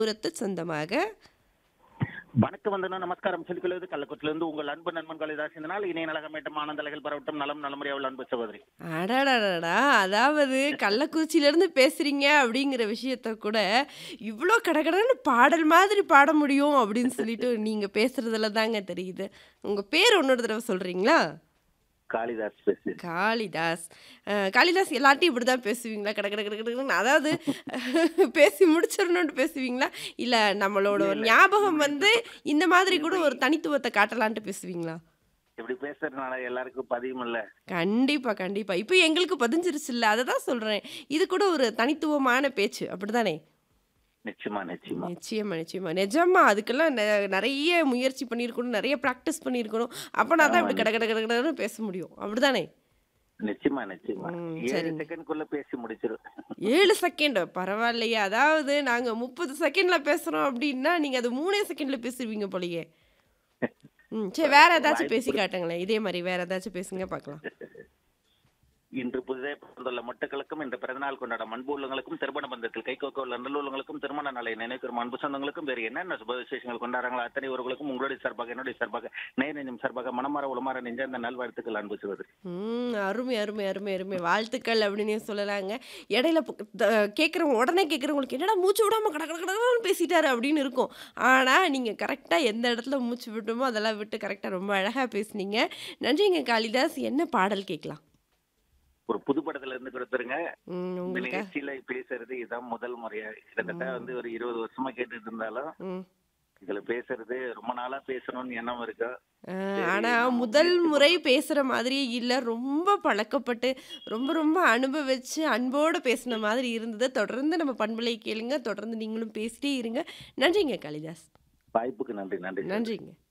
தூரத்து சொந்தமாக வணக்கம் வந்தனா நமஸ்காரம் சொல்லிக்கொள்வது கள்ளக்குட்டிலிருந்து உங்கள் அன்பு நண்பன் காளிதாஸ் இந்த நாள் இணைய நலகமேட்டம் ஆனந்தலைகள் பரவட்டும் நலம் நலமுறையாவில் அன்பு சகோதரி அடடடடா அதாவது கள்ளக்குறிச்சியிலேருந்து பேசுறீங்க அப்படிங்கிற விஷயத்த கூட இவ்வளோ கடகடன்னு பாடல் மாதிரி பாட முடியும் அப்படின்னு சொல்லிட்டு நீங்க பேசுறதுல தாங்க தெரியுது உங்க பேர் இன்னொரு தடவை சொல்றீங்களா காளிதாஸ் பேசு காளிதாஸ் அஹ், காளிதாஸ் எல்லார்ட்டையும் இப்படி தான் பேசுவீங்களா கட கட கட கடன்னு அதாவது பேசி முடிச்சிடணும்னு பேசுவீங்களா இல்லை நம்மளோட ஒரு ஞாபகம் வந்து இந்த மாதிரி கூட ஒரு தனித்துவத்தை காட்டலான்ட்டு பேசுவீங்களா இப்படி பேசுறதுனால எல்லாருக்கும் பதியும் இல்ல கண்டிப்பா கண்டிப்பா இப்போ எங்களுக்கு பதிஞ்சிருச்சு இல்லை அதை தான் சொல்கிறேன் இது கூட ஒரு தனித்துவமான பேச்சு அப்படிதானே நிச்சயமா நிச்சயமா நிச்சயமா நிச்சயமா நிஜமா அதுக்கெல்லாம் நெ- நிறைய முயற்சி பண்ணியிருக்கணும் நிறைய ப்ராக்டிஸ் பண்ணியிருக்கணும் அப்போனா தான் இப்படி கட கட கட கடன்னு பேச முடியும் அப்படிதானே நிச்சயமா நிச்சயமா ம், ஏழு சரிங்க. செகண்ட்குள்ள பேசி முடிச்சிரும் ஏழு செகண்ட் பரவாயில்லையே அதாவது நாங்கள் முப்பது செகண்டில் பேசுகிறோம் அப்படின்னா நீங்கள் அது மூணே செகண்டில் பேசுவீங்க போலயே ம் சரி வேற ஏதாச்சும் பேசி காட்டுங்களேன் இதே மாதிரி வேற ஏதாச்சும் பேசுங்க பார்க்கலாம் இன்று புதிதாக பிறந்துள்ள மொட்டுக்களுக்கும் இந்த பிறந்தநாள் கொண்டாடும் அன்பு உள்ளவங்களுக்கும் திருமண பந்தத்தில் கைகோக்க உள்ள நல்லுள்ளவங்களுக்கும் திருமண நாளை நினைக்கிற அன்பு சொந்தங்களுக்கும் வேறு என்னென்ன சுப விசேஷங்கள் கொண்டாடுறாங்களோ அத்தனை உறவுகளுக்கும் உங்களுடைய சார்பாக என்னுடைய சார்பாக நேர் நெஞ்சம் சார்பாக மனமாற உளமாற நெஞ்ச அந்த நல்வாழ்த்துக்கள் அன்பு சகோதரி ம் அருமை அருமை அருமை அருமை வாழ்த்துக்கள் அப்படின்னு சொல்லலாங்க இடையில கேட்குறவங்க உடனே கேட்குறவங்களுக்கு என்னடா மூச்சு விடாம கட கட கடன்னு பேசிட்டாரு அப்படின்னு இருக்கும் ஆனால் நீங்கள் கரெக்டாக எந்த இடத்துல மூச்சு விட்டோமோ அதெல்லாம் விட்டு கரெக்டாக ரொம்ப அழகாக பேசுனீங்க நன்றிங்க காளிதாஸ் என்ன பாடல் கேட்கலாம் ஒரு புது படத்துல இருந்து கொடுத்துருங்க ம் இந்த உங்களுக்கு நிகழ்ச்சியில பேசுறது இதுதான் முதல் முறையா கிட்டத்தட்ட வந்து ஒரு இருபது வருஷமா கேட்டுட்டு இருந்தாலும் ம் இதுல பேசுறது ரொம்ப நாளா பேசணும்னு எண்ணம் இருக்கு ஆஹ் ஆனா முதல் முறை பேசுற மாதிரியே இல்ல ரொம்ப பழக்கப்பட்டு ரொம்ப ரொம்ப அனுபவிச்சு அன்போடு பேசின மாதிரி இருந்தது தொடர்ந்து நம்ம பண்பலை கேளுங்க தொடர்ந்து நீங்களும் பேசிட்டே இருங்க நன்றிங்க காளிதாஸ் வாய்ப்புக்கு நன்றி நன்றி நன்றிங்க